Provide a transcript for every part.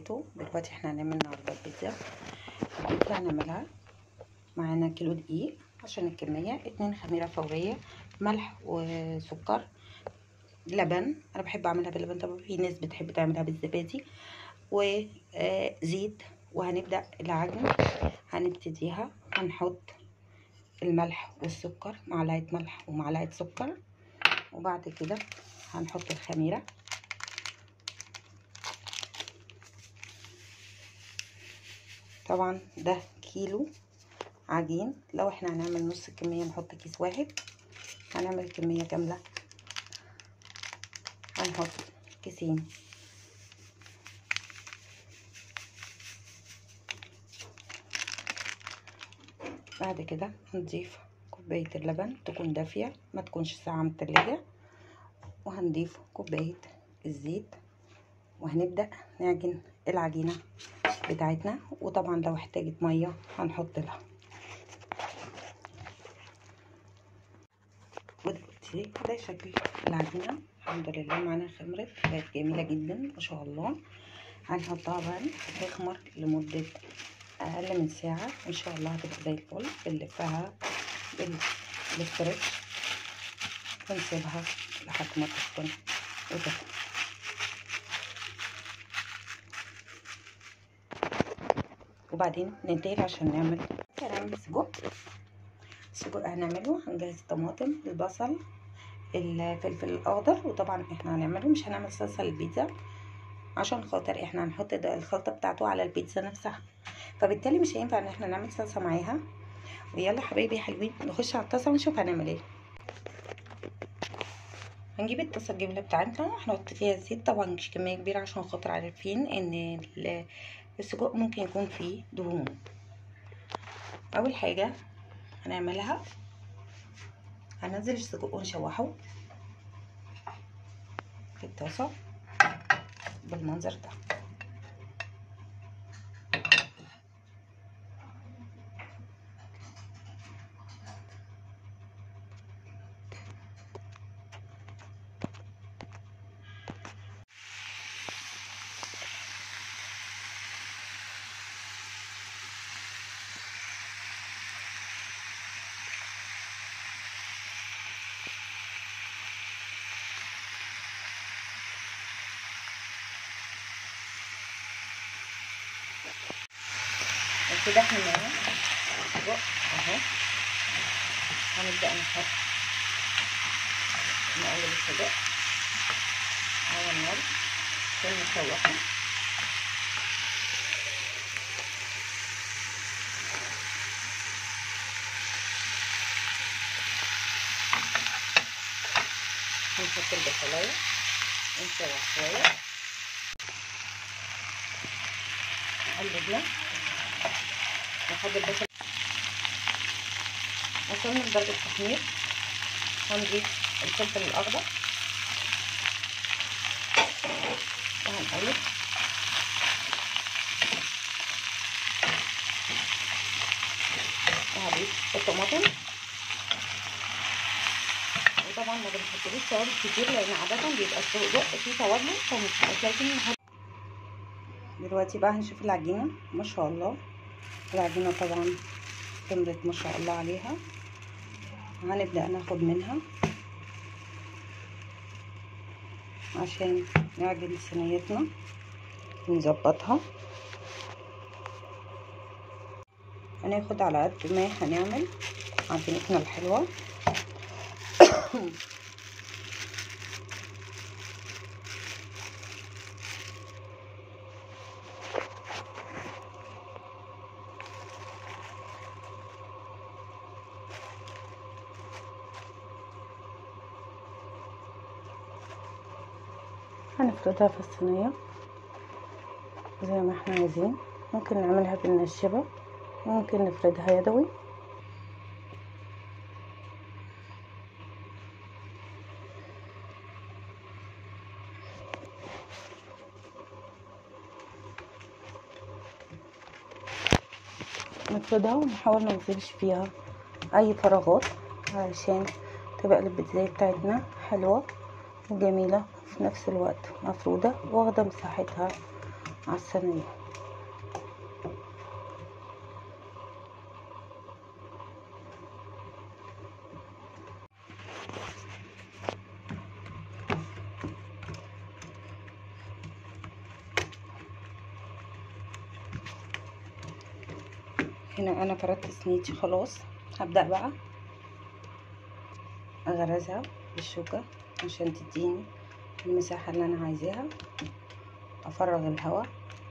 وبركاته دلوقتي احنا هنعمل النهارده البيتزا البيتزا هنعملها معانا كيلو دقيق عشان الكمية اتنين خميرة فورية ملح وسكر لبن انا بحب اعملها باللبن طبعا في ناس بتحب تعملها بالزبادي وزيت وهنبدأ العجن هنبتديها هنحط الملح والسكر معلقة ملح ومعلقة سكر وبعد كده هنحط الخميرة طبعا ده كيلو عجين لو احنا هنعمل نص الكمية نحط كيس واحد هنعمل كمية كاملة هنحط كيسين بعد كده هنضيف كوباية اللبن تكون دافية ما تكونش ساعة من التلاجة وهنضيف كوباية الزيت وهنبدأ نعجن العجينة بتاعتنا وطبعا لو احتاجت مية هنحط لها ودلوقتي ده شكل العجينة الحمد لله معانا خمرت بقت جميلة جدا ما شاء الله هنحطها بقى تخمر لمدة أقل من ساعة إن شاء الله هتبقى زي الفل بنلفها بالاسترتش ونسيبها لحد ما تسخن وتخمر وبعدين ننتقل عشان نعمل هنعمل سجق السجق هنعمله هنجهز الطماطم البصل الفلفل الاخضر وطبعا احنا هنعمله مش هنعمل صلصه للبيتزا عشان خاطر احنا هنحط الخلطه بتاعته على البيتزا نفسها فبالتالي مش هينفع ان احنا نعمل صلصه معاها ويلا حبايبي حلوين نخش على الطاسه ونشوف هنعمل ايه هنجيب الطاسه الجميله بتاعتنا هنحط فيها الزيت طبعا مش كميه كبيره عشان خاطر عارفين ان السجق ممكن يكون فيه دهون اول حاجه هنعملها هنزل السجق ونشوحه في الطاسه بالمنظر ده كده احنا معانا السجق اهو هنبدأ نحط نقلب السجق على النار عشان نشوحه هنحط البصلاية ونشوح شوية نقلبنا نحط البصل وصلنا لدرجة التحمير هنضيف الفلفل الأخضر وهنقلب وهضيف الطماطم وطبعا ما بنحطلوش توابل كتير لأن عادة بيبقى الصدق فيه توابل فمش لازم نحط دلوقتي بقى هنشوف العجينة ما شاء الله العجينة طبعا خمرت ما شاء الله عليها هنبدأ ناخد منها عشان نعجن صينيتنا ونظبطها هناخد على قد ما هنعمل عجينتنا الحلوة هنفردها في الصينية زي ما احنا عايزين ممكن نعملها بالنشبة ممكن نفردها يدوي نفردها ونحاول ما نسيبش فيها اي فراغات علشان تبقى البيتزا بتاعتنا حلوة وجميلة في نفس الوقت مفرودة واخدة مساحتها على الصينيه هنا انا فردت صينيتي خلاص هبدأ بقى اغرزها بالشوكة عشان تديني المساحة اللي انا عايزاها افرغ الهواء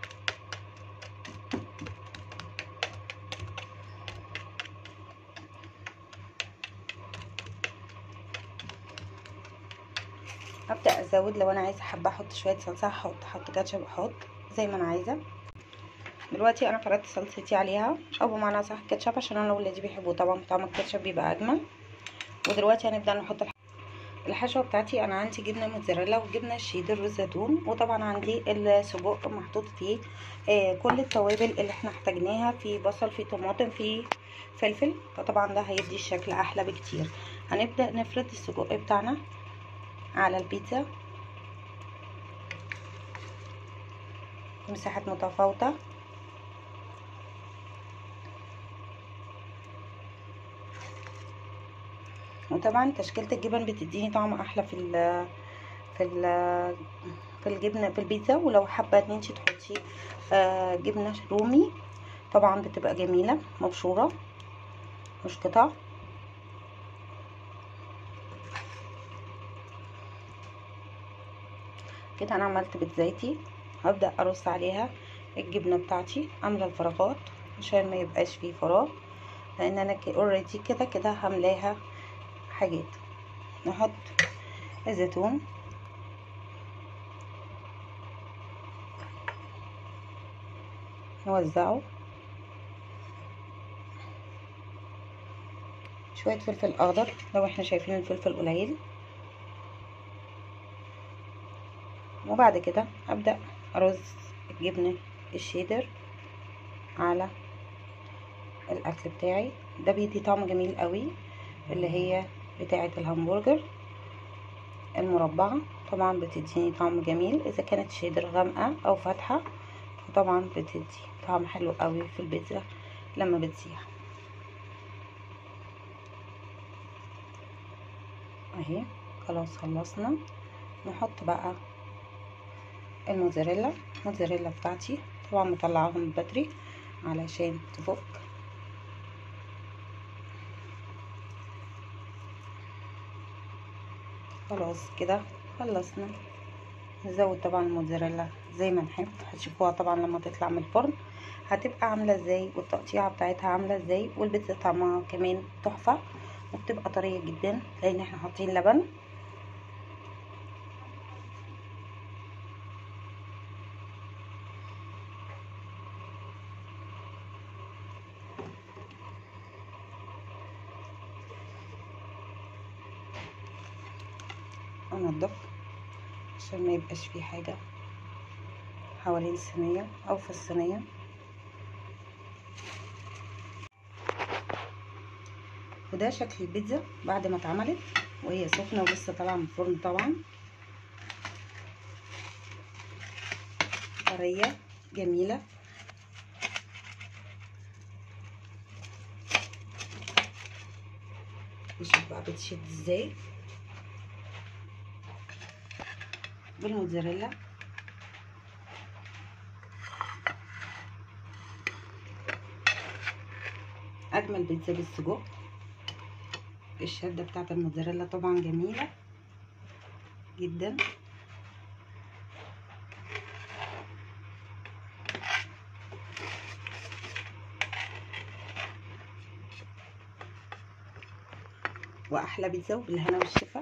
هبدأ ازود لو انا عايزة حابة احط شوية صلصة هحط احط كاتشب احط زي ما انا عايزة دلوقتي انا فردت صلصتي عليها او بمعنى صح الكاتشب عشان انا ولادي بيحبوه طبعا طعم الكاتشب بيبقى اجمل ودلوقتي هنبدا نحط الحشوه بتاعتي انا عندي جبنه موتزاريلا وجبنه شيدر والزيتون وطبعا عندي السجق محطوط فيه آه كل التوابل اللي احنا احتاجناها في بصل في طماطم في فلفل فطبعا ده هيدي الشكل احلى بكتير هنبدا نفرد السجق بتاعنا على البيتزا مساحات متفاوته وطبعا تشكيله الجبن بتديني طعم احلى في ال في ال في الجبنه في البيتزا ولو حابه ان انت تحطي آه جبنه رومي طبعا بتبقى جميله مبشوره مش قطع كده انا عملت بيتزايتي هبدا ارص عليها الجبنه بتاعتي عامله الفراغات عشان ما يبقاش فيه فراغ لان انا اوريدي كده كده هملاها حاجات نحط الزيتون نوزعه شوية فلفل اخضر لو احنا شايفين الفلفل قليل وبعد كده ابدأ ارز الجبنة الشيدر على الاكل بتاعي ده بيدي طعم جميل قوي اللي هي بتاعة الهمبرجر المربعة طبعا بتديني طعم جميل اذا كانت شيدر غامقة او فاتحة فطبعا بتدي طعم حلو قوي في البيتزا لما بتسيح اهي خلاص خلصنا نحط بقى الموزاريلا الموزاريلا بتاعتي طبعا مطلعاهم بدري علشان تفك خلاص كده خلصنا نزود طبعا الموتزاريلا زي ما نحب هتشوفوها طبعا لما تطلع من الفرن هتبقى عامله ازاي والتقطيعه بتاعتها عامله ازاي والبيتزا طعمها كمان تحفه وبتبقى طريه جدا لان احنا حاطين لبن انضف عشان ما يبقاش فيه حاجة حوالين الصينية او في الصينية وده شكل البيتزا بعد ما اتعملت وهي سخنة ولسه طالعة من الفرن طبعا طرية جميلة نشوف بقى بتشد ازاي بالموتزاريلا اجمل بيتزا بالسجق الشده بتاعت الموتزاريلا طبعا جميله جدا واحلى بيتزا وبالهنا والشفا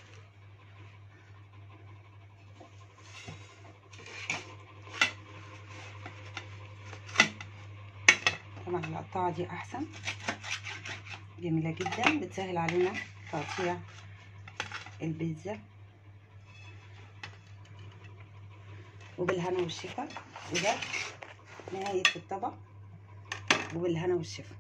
طبعا القطاعة دي احسن جميلة جدا بتسهل علينا تقطيع البيتزا وبالهنا والشفا وده نهاية الطبق وبالهنا والشفا